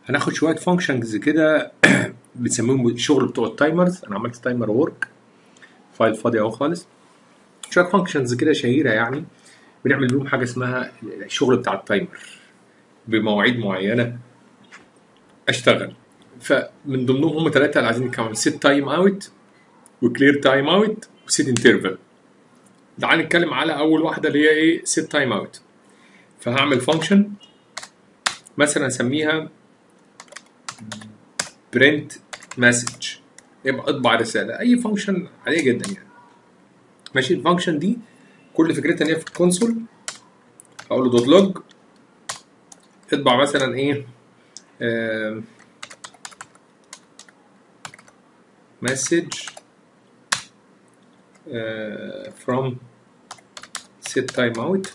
هناخد شويه فانكشنز كده بنسميهم الشغل بتوع التايمرز انا عملت تايمر وورك فايل فاضي اهو خالص شويه فانكشنز كده شهيره يعني بنعمل بيهم حاجه اسمها الشغل بتاع التايمر بمواعيد معينه اشتغل فمن ضمنهم هم ثلاثه اللي عايزين نتكلم سيت تايم اوت وكلير تايم اوت وسيت انترفال تعال نتكلم على اول واحده اللي هي ايه سيت تايم اوت فهعمل فانكشن مثلا اسميها برنت مسج يبقى اطبع رساله اي فانكشن عاديه جدا يعني ماشي الفانكشن دي كل فكرتها ان هي في الكونسول اقول له دوت لوج اطبع مثلا ايه آه مسج آه from set timeout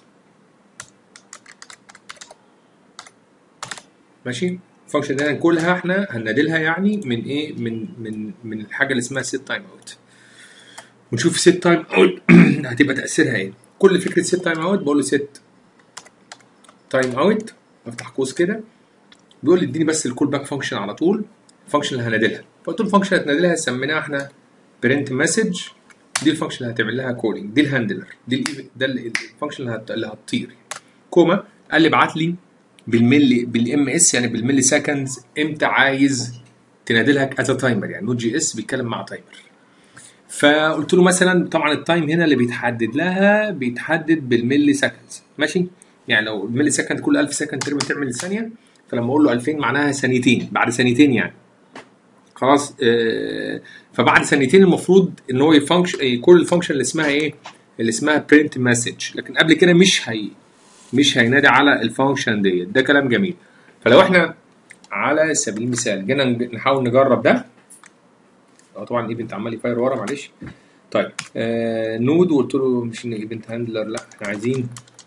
ماشي الفانكشن دي هنقولها احنا هننادلها يعني من ايه من من من الحاجه اللي اسمها set timeout ونشوف set timeout هتبقى تاثيرها ايه كل فكره set timeout بقول له set timeout بفتح قوس كده بيقول لي اديني بس الكول باك فانكشن على طول الفانكشن اللي هنادلها فقلت له الفانكشن اللي هتنادلها سميناها احنا برنت مسج دي الفانكشن اللي هتعمل لها كولينج دي الهاندلر دي ال ده الفانكشن اللي, هت... اللي هتطير كوما قال لي ابعت لي بالملي بالام اس يعني بالملي سكندز امتى عايز تنادلها از تايمر يعني نوت جي اس بيتكلم مع تايمر فقلت له مثلا طبعا التايم هنا اللي بيتحدد لها بيتحدد بالملي سكندز ماشي يعني لو الملي سكند كل 1000 سكند تقريبا تعمل ثانيه فلما اقول له 2000 معناها ثانيتين بعد ثانيتين يعني خلاص آه فبعد ثانيتين المفروض ان هو يفانكشن كل الفانكشن اللي اسمها ايه اللي اسمها برنت مسج لكن قبل كده مش هي مش هينادي على الفانكشن ديت ده كلام جميل فلو احنا على سبيل المثال جينا نحاول نجرب ده اه طبعا الايفنت عمال يفاير ورا معلش طيب آه نود وقلت له مش ان ايفنت هاندلر لا احنا عايزين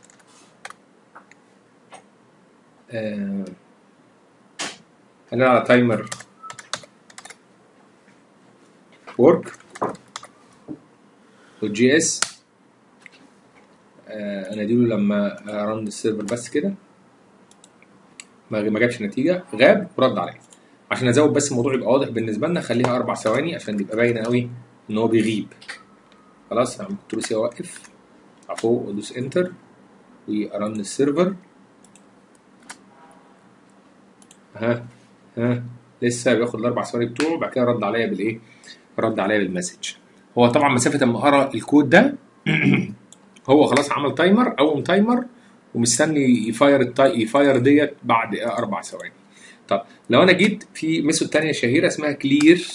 آه هنلعب على تايمر ورك والجي اس آه انا اديله لما رن السيرفر بس كده ما جابش نتيجه غاب ورد عليا عشان ازود بس الموضوع يبقى واضح بالنسبه لنا خليها اربع ثواني عشان يبقى باين قوي ان هو بيغيب خلاص هعمل كنترول سي اوقف فوق وادوس انتر وارن السيرفر ها ها لسه بياخد الاربع ثواني بتوعه بعد كده رد عليا بالايه؟ رد عليا بالمسج هو طبعا مسافه اما اقرا الكود ده هو خلاص عمل تايمر قوم تايمر ومستني يفاير التاي يفاير ديت بعد اربع ثواني طب لو انا جيت في ميثود ثانيه شهيره اسمها كلير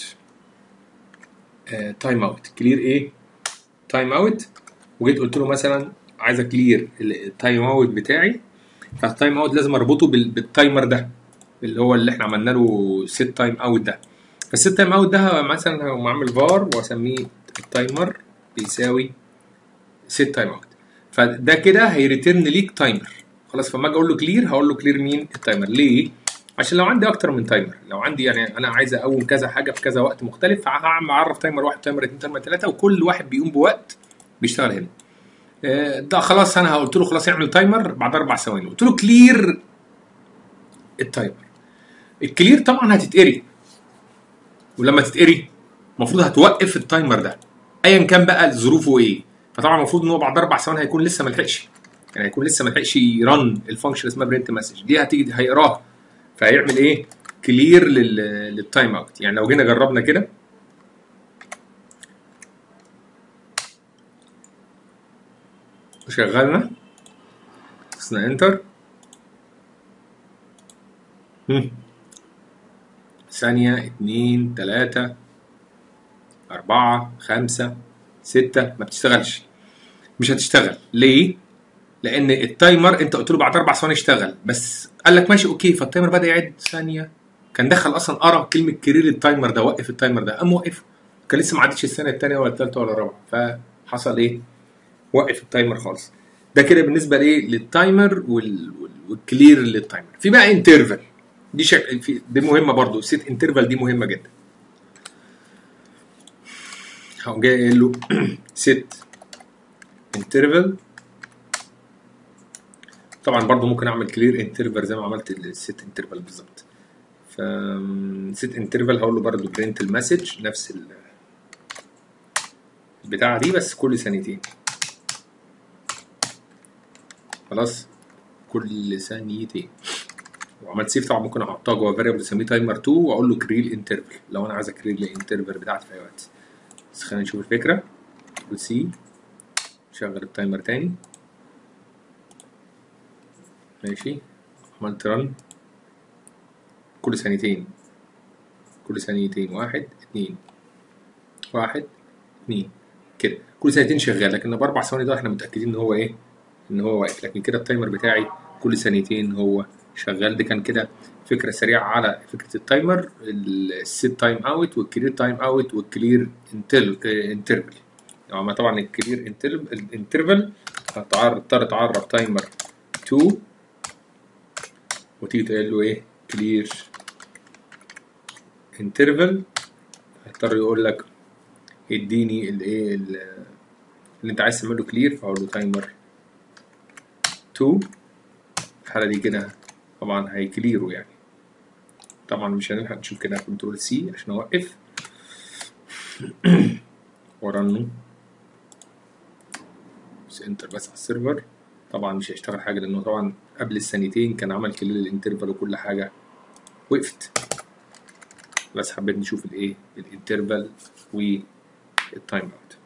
تايم اوت كلير ايه تايم اوت وجيت قلت له مثلا عايز اكلير التايم اوت بتاعي فالتايم اوت لازم اربطه بالتايمر ده اللي هو اللي احنا عملنا له سيت تايم اوت ده فالسيت تايم اوت ده مثلا هقوم عامل فار واسميه التايمر بيساوي سيت تايم اوت فده كده هيريتيرن ليك تايمر خلاص فما اجي اقول له كلير هقول له كلير مين التايمر ليه عشان لو عندي اكتر من تايمر لو عندي يعني انا عايز اقوم كذا حاجه في كذا وقت مختلف فهعمل اعرف تايمر واحد تايمر اثنين تايمر ثلاثه وكل واحد بيقوم بوقت بيشتغل هنا ده خلاص انا قلت له خلاص اعمل تايمر بعد اربع ثواني قلت له كلير التايمر الكلير طبعا هتتقري ولما تتقري المفروض هتوقف التايمر ده ايا كان بقى ظروفه ايه فطبعا المفروض ان هو بعد اربع ثواني هيكون لسه ما لحقش يعني هيكون لسه ما لحقش يرن الفانكشن اسمها برنت مسج دي هتيجي هيقراها فهيعمل ايه كلير للتايم اوت يعني لو جينا جربنا كده شغلنا دوسنا انتر ثانية اتنين تلاتة أربعة خمسة ستة ما بتشتغلش مش هتشتغل ليه؟ لأن التايمر أنت قلت له بعد أربع ثواني اشتغل بس قال لك ماشي أوكي فالتايمر بدأ يعد ثانية كان دخل أصلا قرا كلمة كرير التايمر ده وقف التايمر ده قام وقفه كان لسه ما عدتش الثانية الثانية ولا الثالثة ولا الرابعة فحصل إيه؟ وقف التايمر خالص ده كده بالنسبة لإيه؟ للتايمر وال... والكلير للتايمر في بقى انترفال دي شك... في... دي مهمة برضو سيت انترفال دي مهمة جدا هقوم جاي قايل له سيت انترفال طبعا برضو ممكن اعمل كلير انترفال زي ما عملت السيت انترفال بالظبط ف سيت انترفال هقول له برضه برنت المسج نفس ال البتاعه دي بس كل ثانيتين خلاص كل ثانيتين وعملت سيف طبعا ممكن احطها جوه فاريبل اسميه تايمر 2 واقول له كريل انترفال لو انا عايز اكريل الانترفال بتاعتي في اي وقت بس خلينا نشوف الفكره سي شغل التايمر تاني ماشي عملت رن كل ثانيتين كل ثانيتين واحد اتنين واحد اتنين كده كل ثانيتين شغال لكن باربع ثواني ده احنا متاكدين ان هو ايه ان هو واقف لكن كده التايمر بتاعي كل ثانيتين هو شغال دي كان كده فكره سريعه على فكره التايمر السيت تايم اوت والكلير تايم اوت والكلير انترفال يعني طبعا الكلير انترفال هتضطر تعرف تايمر 2 وتيجي تقول له ايه كلير انترفال هيضطر يقول لك اديني الايه اللي انت عايز تعمل له كلير فاقول له تايمر 2 الحاله دي كده طبعا هيكليروا يعني طبعا مش هنلحق نشوف كده كنترول سي عشان اوقف ورنه بس انتر بس على السيرفر طبعا مش هيشتغل حاجه لانه طبعا قبل الثانيتين كان عمل كلير الانترفال وكل حاجه وقفت بس حبيت نشوف الايه الانترفال والتايم اوت